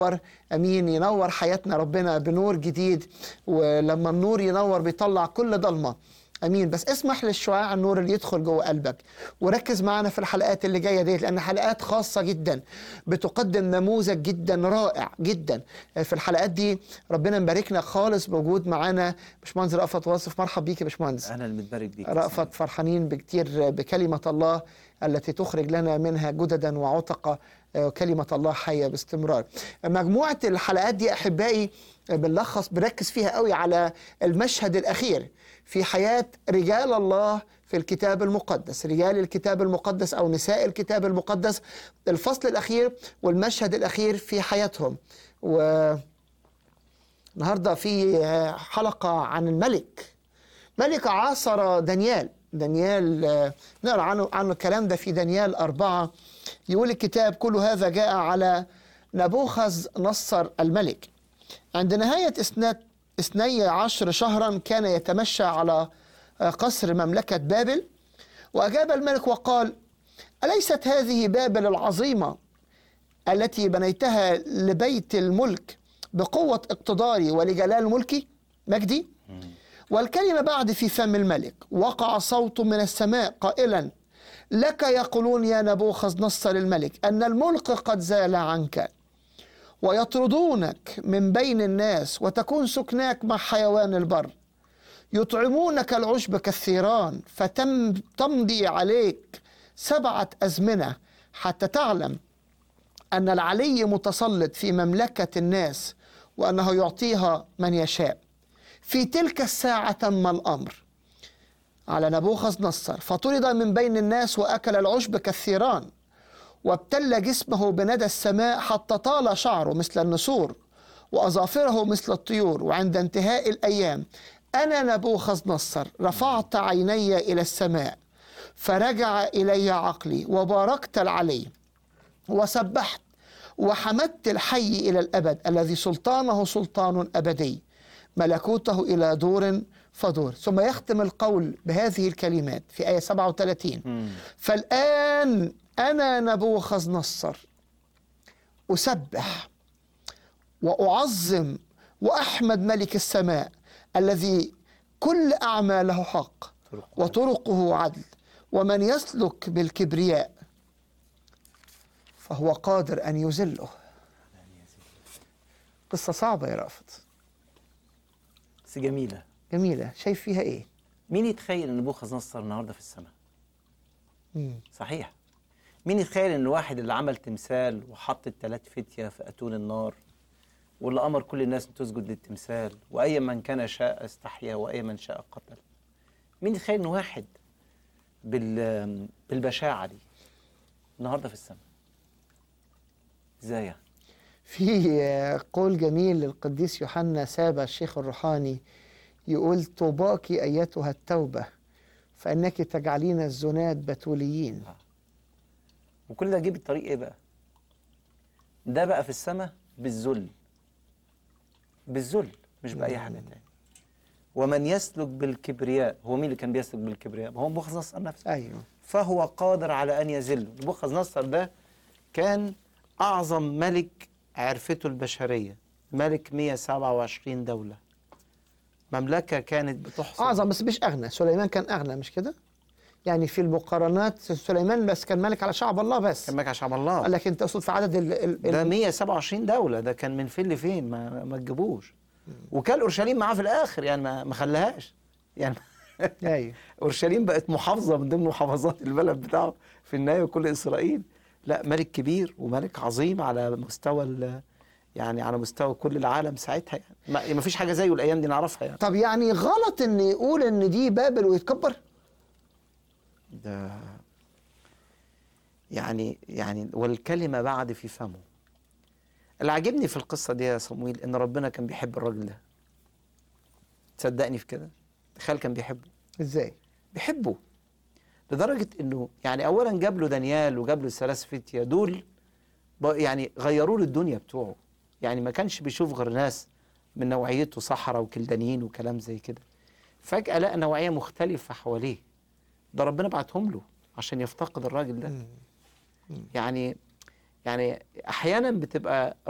امين ينور حياتنا ربنا بنور جديد ولما النور ينور بيطلع كل ضلمه امين بس اسمح للشعاع النور اللي يدخل جوه قلبك وركز معنا في الحلقات اللي جايه ديت لان حلقات خاصه جدا بتقدم نموذج جدا رائع جدا في الحلقات دي ربنا مباركنا خالص بوجود معانا باشمهندس رأفت واصف مرحب بيك يا باشمهندس انا المتبارك بيك يا رأفت فرحانين بكتير بكلمة الله التي تخرج لنا منها جددا وعتقة آه، كلمة الله حية باستمرار مجموعة الحلقات دي أحبائي آه، بنلخص بنركز فيها قوي على المشهد الأخير في حياة رجال الله في الكتاب المقدس رجال الكتاب المقدس أو نساء الكتاب المقدس الفصل الأخير والمشهد الأخير في حياتهم و النهارده في آه، حلقة عن الملك ملك عاصر دانيال دانيال آه، نقرا عنه عنه الكلام ده في دانيال أربعة يقول الكتاب كل هذا جاء على نبوخذ نصر الملك عند نهاية إسنات اثني عشر شهرا كان يتمشى على آه، قصر مملكة بابل وأجاب الملك وقال أليست هذه بابل العظيمة التي بنيتها لبيت الملك بقوة اقتداري ولجلال ملكي مجدي والكلمة بعد في فم الملك وقع صوت من السماء قائلا لك يقولون يا نبوخذ نصر الملك أن الملك قد زال عنك ويطردونك من بين الناس وتكون سكناك مع حيوان البر يطعمونك العشب كالثيران فتم تمضي عليك سبعة أزمنة حتى تعلم أن العلي متسلط في مملكة الناس وأنه يعطيها من يشاء في تلك الساعة تم الأمر على نبوخذ نصر فطرد من بين الناس وأكل العشب كالثيران وابتل جسمه بندى السماء حتى طال شعره مثل النسور وأظافره مثل الطيور وعند انتهاء الأيام أنا نبوخذ نصر رفعت عيني إلى السماء فرجع إلي عقلي وباركت العلي وسبحت وحمدت الحي إلى الأبد الذي سلطانه سلطان أبدي ملكوته إلى دور فدور ثم يختم القول بهذه الكلمات في آية 37 فالآن أنا نبوخذ نصر أسبح وأعظم وأحمد ملك السماء الذي كل أعماله حق وطرقه عدل ومن يسلك بالكبرياء فهو قادر أن يذله قصة صعبة يا رافت بس جميله جميلة شايف فيها إيه؟ مين يتخيل ان نبوخذ نصر النهارده في السماء مم. صحيح مين يتخيل ان واحد اللي عمل تمثال وحط التلات فتيه في اتون النار واللي امر كل الناس ان تسجد للتمثال واي من كان شاء استحيا واي من شاء قتل مين يتخيل ان واحد بال بالبشاعه دي النهارده في السماء ازاي يعني في قول جميل للقديس يوحنا سابا الشيخ الروحاني يقول طوباك أيتها التوبة فإنك تجعلين الزنات بتوليين وكل ده جه بالطريق ايه بقى ده بقى في السماء بالذل بالذل مش باي حاجه تاني ومن يسلك بالكبرياء هو مين اللي كان بيسلك بالكبرياء هو نبوخذ نصر نفسه أيوه فهو قادر على ان يذله نبوخذ نصر ده كان اعظم ملك عرفته البشريه ملك 127 دوله مملكه كانت بتحصل أعظم بس مش أغنى سليمان كان أغنى مش كده؟ يعني في المقارنات سليمان بس كان ملك على شعب الله بس كان ملك على شعب الله قال لك أنت تقصد في عدد ال ال ده ال 127 دولة ده كان من فين لفين ما ما تجيبوش وكان اورشليم معاه في الاخر يعني ما ما خلاهاش يعني أيوه اورشليم بقت محافظة من ضمن محافظات البلد بتاعه في النهاية كل اسرائيل لا ملك كبير وملك عظيم على مستوى ال- يعني على مستوى كل العالم ساعتها يعني ما ما فيش حاجة زيه الايام دي نعرفها يعني طب يعني غلط إن يقول إن دي بابل ويتكبر؟ ده يعني يعني والكلمة بعد في فمه اللي عاجبني في القصة دي يا صمويل إن ربنا كان بيحب الراجل ده تصدقني في كده تخيل كان بيحبه إزاي؟ بيحبه لدرجة إنه يعني أولا جاب له دانيال وجاب له الثلاث فتية دول ب- يعني غيروا له الدنيا بتوعه يعني ما كانش بيشوف غير ناس من نوعيته صحراء وكلدانيين وكلام زي كده فجأة لقى نوعية مختلفة حواليه ده ربنا بعتهم له عشان يفتقد الراجل ده يعني يعني احيانا بتبقى